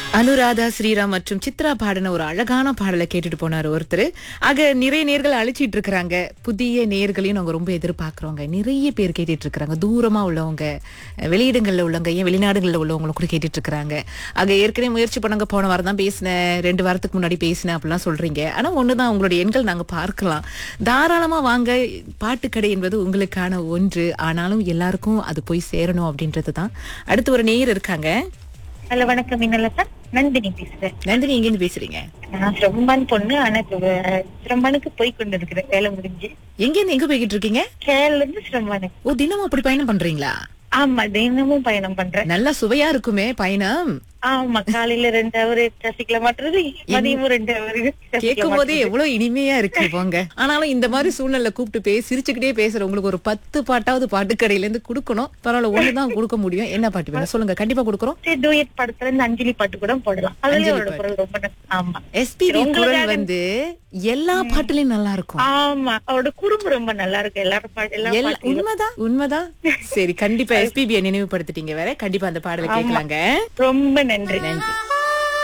அனுராதா ஸ்ரீராம் மற்றும் சித்ரா பாடின ஒரு அழகான பாடலை கேட்டுட்டு போனார் ஒருத்தர் ஆக நிறைய நேர்கள் அழைச்சிட்டு இருக்கிறாங்க புதிய நேர்களையும் நாங்க ரொம்ப எதிர்பார்க்கறோங்க நிறைய பேர் கேட்டுட்டு இருக்கிறாங்க தூரமா உள்ளவங்க வெளியிடங்கள்ல உள்ளவங்க ஏன் வெளிநாடுகள்ல உள்ளவங்களும் கூட கேட்டுட்டு இருக்கிறாங்க ஆக ஏற்கனவே முயற்சி பண்ணாங்க போன வாரம் தான் பேசினேன் ரெண்டு வாரத்துக்கு முன்னாடி பேசினேன் அப்படிலாம் சொல்றீங்க ஆனா ஒண்ணுதான் உங்களுடைய எண்கள் நாங்க பார்க்கலாம் தாராளமா வாங்க பாட்டுக்கடை என்பது உங்களுக்கான ஒன்று ஆனாலும் எல்லாருக்கும் அது போய் சேரணும் அப்படின்றது தான் அடுத்து ஒரு நேயர் இருக்காங்க ஹலோ வணக்கம் மின்னலசா நந்தினி பேசுறேன் நந்தினி எங்கேருந்து பேசுறீங்க நான் சிரம்பான் பொண்ணு ஆனா இப்ப வே- சிரம்பானுக்கு போய் கொண்டு இருக்கிறேன் வேலை முடிஞ்சு எங்கேருந்து எங்க போய்கிட்டு இருக்கீங்க கேரள இருந்து சிரம்பானு ஓ தினமும் அப்படி பயணம் பண்றீங்களா ஆமா தினமும் பயணம் பண்றேன் நல்லா சுவையா இருக்குமே பயணம் ஆமா காலையில ரெண்டு ஹவர் டிராபிக்ல மாட்டுறது மதியமும் ரெண்டு ஹவர் கேட்கும் போதே எவ்வளவு இனிமையா இருக்கு போங்க ஆனாலும் இந்த மாதிரி சூழ்நிலை கூப்பிட்டு பேசி சிரிச்சுக்கிட்டே பேசுற உங்களுக்கு ஒரு பத்து பாட்டாவது பாட்டுக்கடையில இருந்து கொடுக்கணும் பரவாயில்ல ஒண்ணுதான் கொடுக்க முடியும் என்ன பாட்டு வேணும் சொல்லுங்க கண்டிப்பா கொடுக்குறோம் டூயட் படத்துல இருந்து அஞ்சலி பாட்டு கூட போடலாம் அதுலயும் அவரோட குரல் ரொம்ப ந- ஆமா எஸ்பிபி குரல் உங்களுக்காக- வந்து எல்லா பாட்டுலயும் நல்லா இருக்கும் ஆமா அவரோட குறும்பு ரொம்ப நல்லா இருக்கு எல்லாரும் பாட்டு எல்லா எல்லா- பாட்டு உண்மைதான் உண்மைதான் சரி கண்டிப்பா எஸ்பிபியை நினைவுபடுத்திட்டீங்க வேற கண்டிப்பா அந்த பாடலை கேட்கலாங்க ரொம்ப நன்றி நன்றி